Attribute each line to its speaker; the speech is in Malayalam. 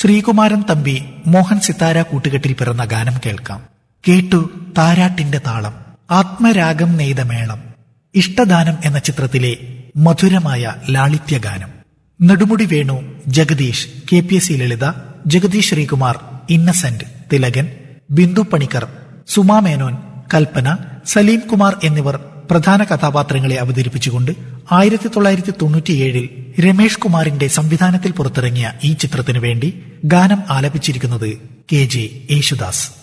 Speaker 1: ശ്രീകുമാരൻ തമ്പി മോഹൻ സിത്താര കൂട്ടുകെട്ടിൽ പിറന്ന ഗാനം കേൾക്കാം കേട്ടു താരാട്ടിന്റെ താളം ആത്മരാഗം നെയ്ത മേളം ഇഷ്ടദാനം എന്ന ചിത്രത്തിലെ മധുരമായ ലാളിത്യ ഗാനം Nedumudi Venu Jagadish K P S C Lalitha Jagadish Sreekumar Innocent Thilakan Bindu Panicker Suma Menon Kalpana Salim Kumar എന്നിവർ പ്രധാന കഥാപാത്രങ്ങളെ അവതരിപ്പിച്ചുകൊണ്ട് ആയിരത്തി തൊള്ളായിരത്തി തൊണ്ണൂറ്റിയേഴിൽ രമേഷ് കുമാറിന്റെ സംവിധാനത്തിൽ പുറത്തിറങ്ങിയ ഈ ചിത്രത്തിനു വേണ്ടി ഗാനം ആലപിച്ചിരിക്കുന്നത് കെ ജെ യേശുദാസ്